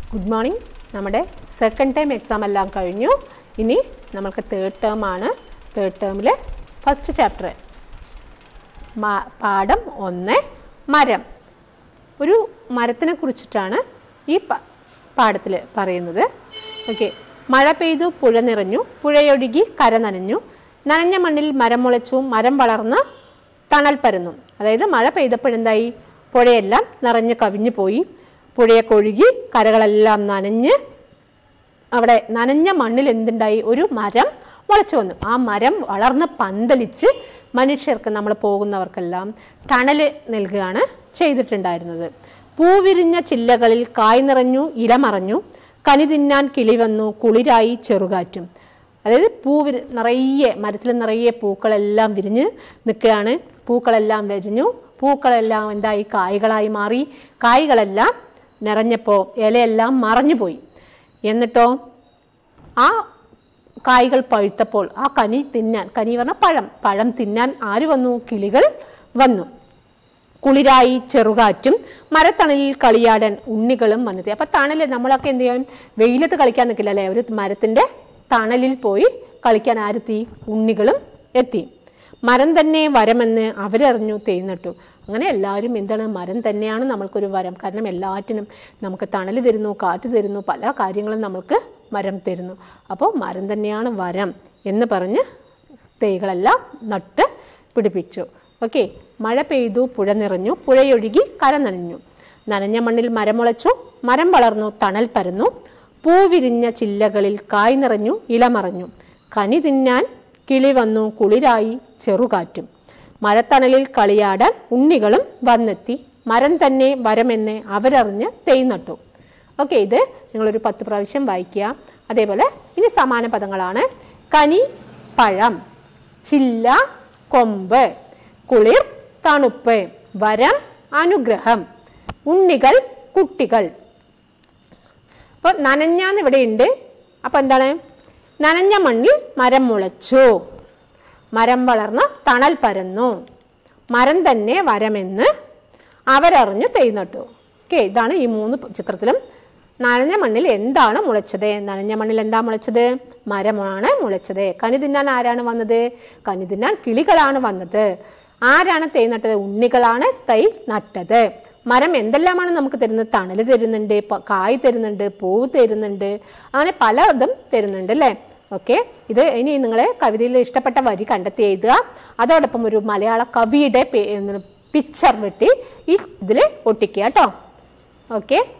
good morning നമ്മുടെ second time exam എല്ലാം കഴിഞ്ഞു ഇനി നമ്മൾക്ക് തേർഡ് ടേം ആണ് തേർഡ് ടേമിലെ ഫസ്റ്റ് ചാപ്റ്റർ പാഠം ഒന്ന് മരം ഒരു മരത്തിനെ കുറിച്ചിട്ടാണ് ഈ പാഠത്തിൽ പറയുന്നത് ഓക്കെ മഴ പെയ്തു പുഴ നിറഞ്ഞു പുഴയൊഴുകി കര നനഞ്ഞു നനഞ്ഞ മണ്ണിൽ മരം മുളച്ചു മരം വളർന്ന് തണൽ പരന്നു അതായത് മഴ പെയ്തപ്പോഴെന്തായി പുഴയെല്ലാം നിറഞ്ഞ് കവിഞ്ഞു പോയി പുഴയൊക്കെ ഒഴുകി കരകളെല്ലാം നനഞ്ഞ് അവിടെ നനഞ്ഞ മണ്ണിൽ എന്തുണ്ടായി ഒരു മരം മുളച്ചു വന്നു ആ മരം വളർന്ന് പന്തലിച്ച് മനുഷ്യർക്ക് നമ്മൾ പോകുന്നവർക്കെല്ലാം തണല് നൽകുകയാണ് ചെയ്തിട്ടുണ്ടായിരുന്നത് പൂവിരിഞ്ഞ ചില്ലകളിൽ കായ് നിറഞ്ഞു ഇല മറഞ്ഞു കനി തിന്നാൻ കിളി വന്നു കുളിരായി ചെറുകാറ്റും അതായത് പൂ വിരി നിറയെ മരത്തിൽ നിറയെ പൂക്കളെല്ലാം വിരിഞ്ഞ് നിൽക്കുകയാണ് പൂക്കളെല്ലാം വിരിഞ്ഞു പൂക്കളെല്ലാം എന്തായി കായ്കളായി മാറി കായ്കളെല്ലാം നിറഞ്ഞപ്പോൾ ഇലയെല്ലാം മറഞ്ഞു പോയി എന്നിട്ടോ ആ കായ്കൾ പഴുത്തപ്പോൾ ആ കനി തിന്നാൻ കനി പറഞ്ഞ പഴം പഴം തിന്നാൻ ആര് വന്നു കിളികൾ വന്നു കുളിരായി ചെറുകാറ്റും മരത്തണലിൽ കളിയാടാൻ ഉണ്ണികളും വന്നെത്തി അപ്പൊ തണല് നമ്മളൊക്കെ എന്ത് ചെയ്യും വെയിലത്ത് കളിക്കാൻ നിൽക്കില്ല അല്ലേ ഒരു മരത്തിന്റെ തണലിൽ പോയി കളിക്കാൻ ആരെത്തി ഉണ്ണികളും എത്തി മരം തന്നെ വരമെന്ന് അവരറിഞ്ഞു തേന്നിട്ടു അങ്ങനെ എല്ലാവരും എന്താണ് മരം തന്നെയാണ് നമ്മൾക്കൊരു വരം കാരണം എല്ലാറ്റിനും നമുക്ക് തണൽ തരുന്നു കാറ്റ് തരുന്നു പല കാര്യങ്ങളും നമ്മൾക്ക് മരം തരുന്നു അപ്പോൾ മരം തന്നെയാണ് വരം എന്ന് പറഞ്ഞ് തൈകളെല്ലാം നട്ട് പിടിപ്പിച്ചു ഓക്കെ മഴ പെയ്തു പുഴ നിറഞ്ഞു പുഴയൊഴുകി കര നനഞ്ഞു നനഞ്ഞ മണ്ണിൽ മരം മുളച്ചു മരം വളർന്നു തണൽ പരന്നു പൂവിരിഞ്ഞ ചില്ലകളിൽ കായ് നിറഞ്ഞു ഇല മറഞ്ഞു കനി തിന്നാൻ കിളി വന്നു കുളിരായി ചെറുകാറ്റും മരത്തണലിൽ കളിയാടാൻ ഉണ്ണികളും വന്നെത്തി മരം തന്നെ വരമെന്ന് അവരറിഞ്ഞ് തെയ്നട്ടു ഓക്കെ ഇത് നിങ്ങളൊരു പത്ത് പ്രാവശ്യം വായിക്കുക അതേപോലെ ഇനി സമാന പദങ്ങളാണ് കനി പഴം ചില്ല കൊമ്പ് കുളിർ തണുപ്പ് വരം അനുഗ്രഹം ഉണ്ണികൾ കുട്ടികൾ അപ്പോൾ നനഞ്ഞാന്ന് ഇവിടെ ഉണ്ട് അപ്പൊ എന്താണ് നനഞ്ഞ മണ്ണിൽ മരം മുളച്ചു മരം വളർന്ന് തണൽ പരന്നു മരം തന്നെ വരമെന്ന് അവരറിഞ്ഞു തെയ്നട്ടു ഓക്കെ ഇതാണ് ഈ മൂന്ന് ചിത്രത്തിലും നനഞ്ഞ മണ്ണിൽ എന്താണ് മുളച്ചത് നനഞ്ഞ മണ്ണിൽ എന്താ മുളച്ചത് മരമാണ് മുളച്ചത് കനി തിന്നാൻ ആരാണ് വന്നത് കനി തിന്നാൻ കിളികളാണ് വന്നത് ആരാണ് തൈ നട്ടത് ഉണ്ണികളാണ് തൈ നട്ടത് മരം എന്തെല്ലാമാണ് നമുക്ക് തരുന്നത് തണല് തരുന്നുണ്ട് കായ് തരുന്നുണ്ട് പൂവ് തരുന്നുണ്ട് അങ്ങനെ പലതും തരുന്നുണ്ട് അല്ലേ ഓക്കെ ഇത് ഇനി നിങ്ങൾ കവിതയിൽ ഇഷ്ടപ്പെട്ട വരി കണ്ടെത്തി എഴുതുക അതോടൊപ്പം ഒരു മലയാള കവിയുടെ പിക്ചർ വെട്ടി ഈ ഇതിൽ ഒട്ടിക്കുക കേട്ടോ ഓക്കെ